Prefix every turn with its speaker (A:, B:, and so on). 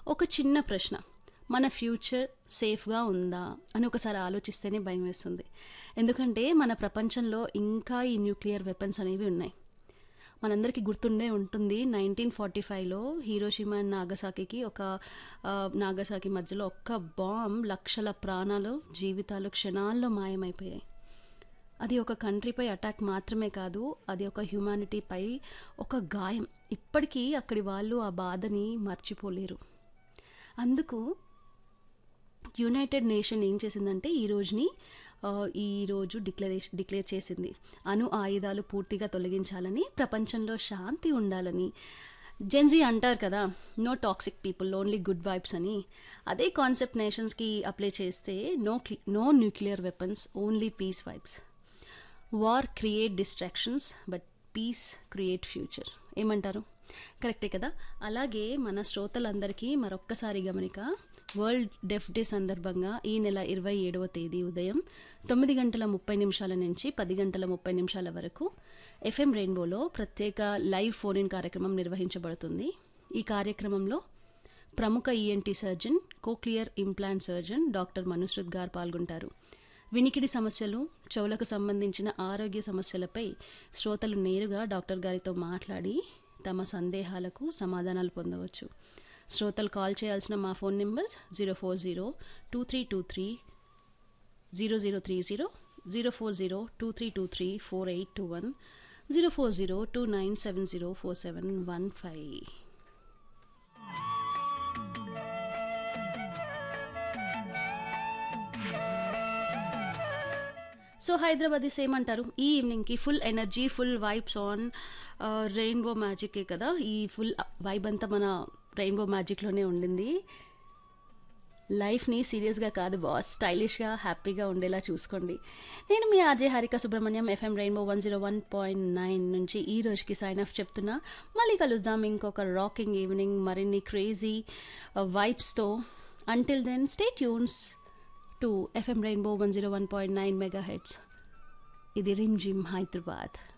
A: ఒక చిన్న ప్రశ్న మన ఫ్యూచర్ సేఫ్గా ఉందా అని ఒకసారి ఆలోచిస్తేనే భయం వేస్తుంది ఎందుకంటే మన ప్రపంచంలో ఇంకా ఈ న్యూక్లియర్ వెపన్స్ అనేవి ఉన్నాయి మనందరికీ గుర్తుండే ఉంటుంది నైన్టీన్ ఫార్టీ ఫైవ్లో హీరోషిమా అండ్ నాగసాకికి ఒక ఆ, నాగసాకి మధ్యలో ఒక్క బాంబ్ లక్షల ప్రాణాలు జీవితాలు క్షణాల్లో మాయమైపోయాయి అది ఒక కంట్రీపై అటాక్ మాత్రమే కాదు అది ఒక హ్యుమానిటీపై ఒక గాయం ఇప్పటికీ అక్కడి వాళ్ళు ఆ బాధని మర్చిపోలేరు అందుకు యునైటెడ్ నేషన్ ఏం చేసిందంటే ఈ రోజుని ఆ, ఈ రోజు డిక్లరేషన్ డిక్లేర్ చేసింది అణు ఆయుధాలు పూర్తిగా తొలగించాలని ప్రపంచంలో శాంతి ఉండాలని జెన్జీ అంటారు కదా no toxic people only good vibes అని అదే కాన్సెప్ట్ నేషన్స్కి అప్లై చేస్తే నో క్లి no nuclear weapons only peace vibes war create destructions but peace create future ఏమంటారు కరెక్టే కదా అలాగే మన శ్రోతలందరికీ మరొక్కసారి గమనిక వరల్డ్ డెఫ్ డే సందర్భంగా ఈ నెల ఇరవై ఏడవ తేదీ ఉదయం తొమ్మిది గంటల ముప్పై నిమిషాల నుంచి పది గంటల ముప్పై నిమిషాల వరకు ఎఫ్ఎం రెయిన్బోలో ప్రత్యేక లైవ్ ఫోన్ ఇన్ కార్యక్రమం నిర్వహించబడుతుంది ఈ కార్యక్రమంలో ప్రముఖ ENT surgeon cochlear implant surgeon doctor Manushruth గారు పాల్గొంటారు వినికిడి సమస్యలు చెవులకు సంబంధించిన ఆరోగ్య సమస్యలపై శ్రోతలు నేరుగా డాక్టర్ గారితో మాట్లాడి తమ సందేహాలకు సమాధానాలు పొందవచ్చు శ్రోతలు కాల్ చేయాల్సిన మా phone numbers zero four zero two three two three zero zero three zero zero four zero two three two three four eight two one zero four zero two nine seven zero four seven one five so Hyderabadis ఏమంటారు ఈ ఈవినింగ్కి full energy full vibes on rainbow మ్యాజికే కదా ఈ full vibe అంతా మన rainbow మ్యాజిక్లోనే ఉండింది లైఫ్ని సీరియస్గా కాదు బాస్ స్టైలిష్గా హ్యాపీగా ఉండేలా చూసుకోండి నేను మీ RJ Harika Subrahmanyam FM rainbow one zero one point nine నుంచి ఈ రోజుకి సైన్ ఆఫ్ చెప్తున్నా మళ్ళీ కలుద్దాం ఇంకొక రాకింగ్ ఈవినింగ్ మరిన్ని క్రేజీ వైబ్స్తో until then stay tunes to FM rainbow one zero one point nine mega hits ఇది రిమ్ జిమ్ హైదరాబాద్